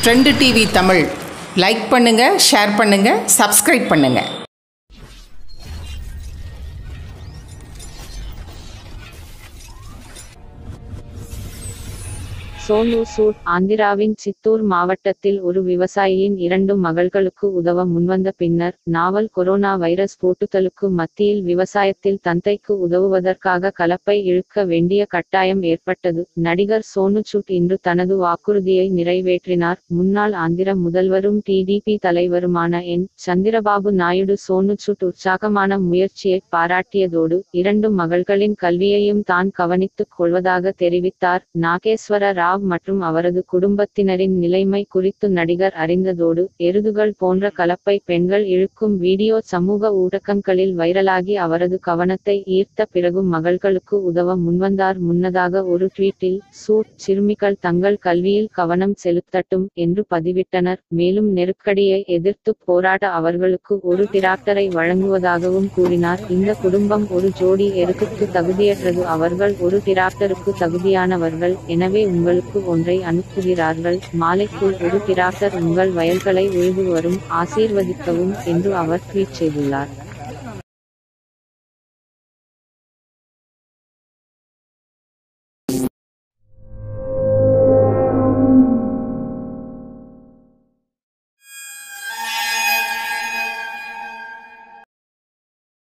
trend TV Tamil like பண்ணுங்கள் share பண்ணுங்கள் subscribe பண்ணுங்கள் சோனு சூட் ஆந்திராவின் சித்தூர் மாவட்டத்தில் ஒரு விவசாயியின் இரண்டு மகள்களுக்கு உதவ முன்வந்த பின்னர் நாவல் கொரோனா வைரஸ் போட்டுதலுக்கு மத்தியில் விவசாயத்தில் தந்தைக்கு உதவுவதற்காக கலப்பை இழுக்க வேண்டிய கட்டாயம் ஏற்பட்டது நடிகர் சோனு சூட் இன்று தனது வாக்குறுதியை நிறைவேற்றினார் முன்னாள் ஆந்திர முதல்வரும் டிடிபி தலைவருமான என் சந்திரபாபு நாயுடு சோனு சூட் உற்சாகமான முயற்சியை பாராட்டியதோடு இரண்டு மகள்களின் கல்வியையும் தான் கவனித்துக் கொள்வதாக தெரிவித்தார் நாகேஸ்வர ராவ் மற்றும் அவரது குடும்பத்தினரின் நிலைமை குறித்து நடிகர் அறிந்ததோடு எருதுகள் போன்ற கலப்பை பெண்கள் இழுக்கும் வீடியோ சமூக ஊடகங்களில் வைரலாகி அவரது கவனத்தை ஈர்த்த பிறகு மகள்களுக்கு உதவ முன்வந்தார் முன்னதாக ஒரு ட்வீட்டில் சூட் சிறுமிகள் தங்கள் கல்வியில் கவனம் செலுத்தட்டும் என்று பதிவிட்டனர் மேலும் நெருக்கடியை எதிர்த்து போராட அவர்களுக்கு ஒரு டிராக்டரை வழங்குவதாகவும் கூறினார் இந்த குடும்பம் ஒரு ஜோடி எருதுக்கு தகுதியற்றது அவர்கள் ஒரு டிராக்டருக்கு தகுதியானவர்கள் எனவே உங்களுக்கு ஒன்றை அனுப்புகிறார்கள் மாலைக்குள் ஒரு டிராக்டர் உங்கள் வயல்களை உழுது வரும் ஆசீர்வதிக்கவும் என்று அவர் ட்வீட் செய்துள்ளார்